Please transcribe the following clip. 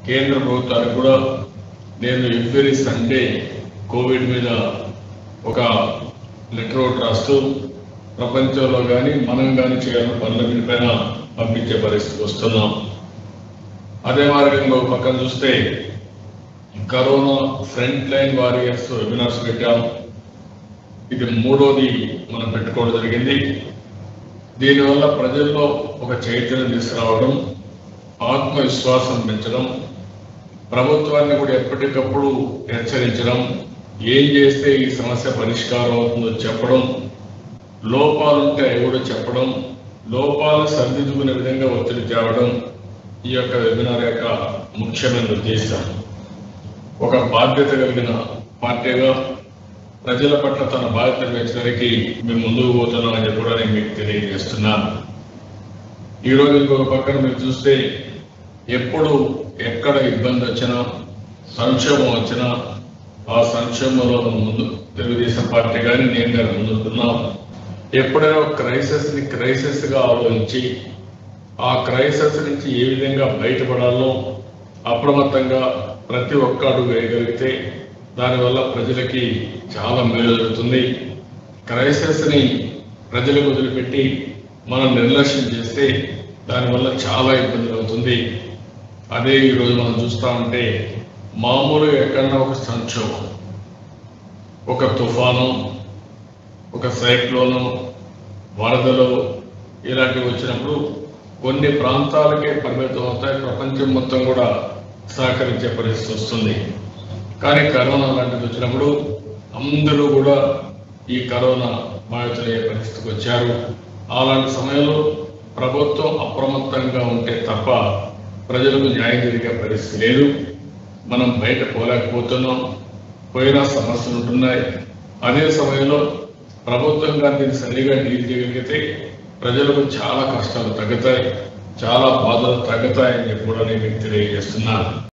కేంద్ర ప్రభుత్వానికి కూడా నేను ఎవ్రీ సండే కోవిడ్ మీద ఒక లెటర్ ఒకటి రాస్తూ ప్రపంచంలో కానీ మనం కానీ చేయాలని పనుల పైన పంపించే పరిస్థితికి వస్తున్నాం అదే మార్గంగా ఒక పక్కన చూస్తే corona front line warriors webinars పెట్టాం ఇది మూడోది మనం పెట్టుకోవడం జరిగింది దీనివల్ల ప్రజల్లో ఒక చైతన్యం తీసుకురావడం ఆత్మవిశ్వాసం పెంచడం ప్రభుత్వాన్ని కూడా ఎప్పటికప్పుడు హెచ్చరించడం ఏం చేస్తే ఈ సమస్య పరిష్కారం అవుతుందో చెప్పడం లోపాలుంటే అవి కూడా చెప్పడం లోపాలు సరిదిద్దుకునే విధంగా ఒత్తిడి తేవడం ఈ యొక్క వెబినార్ యొక్క ముఖ్యమైన ఉద్దేశం ఒక బాధ్యత కలిగిన పార్టీగా ప్రజల పట్ల తన బాధ్యత పెంచడానికి మేము ముందుకు పోతున్నామని చెప్పి కూడా నేను మీకు తెలియజేస్తున్నాను ఈ రోజు ఇంకొక పక్కన మీరు చూస్తే ఎప్పుడు ఎక్కడ ఇబ్బంది వచ్చినా సంక్షోభం వచ్చినా ఆ సంక్షోభంలో మనం ముందు తెలుగుదేశం పార్టీ కానీ నేను కానీ ముందుకున్నాం ఎప్పుడైనా క్రైసిస్ ని క్రైసిస్ గా ఆలోచించి ఆ క్రైసిస్ నుంచి ఏ విధంగా బయటపడాలో అప్రమత్తంగా ప్రతి ఒక్క అడుగు వేయగలిగితే దానివల్ల ప్రజలకి చాలా మేలు జరుగుతుంది క్రైసిస్ ని ప్రజలకు వదిలిపెట్టి మనం నిర్లక్ష్యం చేస్తే దానివల్ల చాలా ఇబ్బందులు అవుతుంది అదే ఈరోజు మనం చూస్తా ఉంటే మామూలుగా ఎక్కడన్నా ఒక సంక్షోభం ఒక తుఫాను ఒక సైక్లోను వరదలు ఇలాంటివి వచ్చినప్పుడు కొన్ని ప్రాంతాలకే పరిమితం అవుతాయి ప్రపంచం మొత్తం కూడా సహకరించే పరిస్థితి వస్తుంది కానీ కరోనా లాంటిది వచ్చినప్పుడు అందరూ కూడా ఈ కరోనా బాధితులయ్యే పరిస్థితికి వచ్చారు అలాంటి సమయంలో ప్రభుత్వం అప్రమత్తంగా ఉంటే తప్ప ప్రజలకు న్యాయం జరిగే పరిస్థితి లేదు మనం బయట పోలేకపోతున్నాం పోయినా సమస్యలు ఉంటున్నాయి అదే సమయంలో ప్రభుత్వంగా దీన్ని సరిగా డీల్ చేయగలిగితే ప్రజలకు చాలా కష్టాలు తగ్గుతాయి చాలా బాధలు తగ్గుతాయని చెప్పి కూడా నేను మీకు తెలియజేస్తున్నాను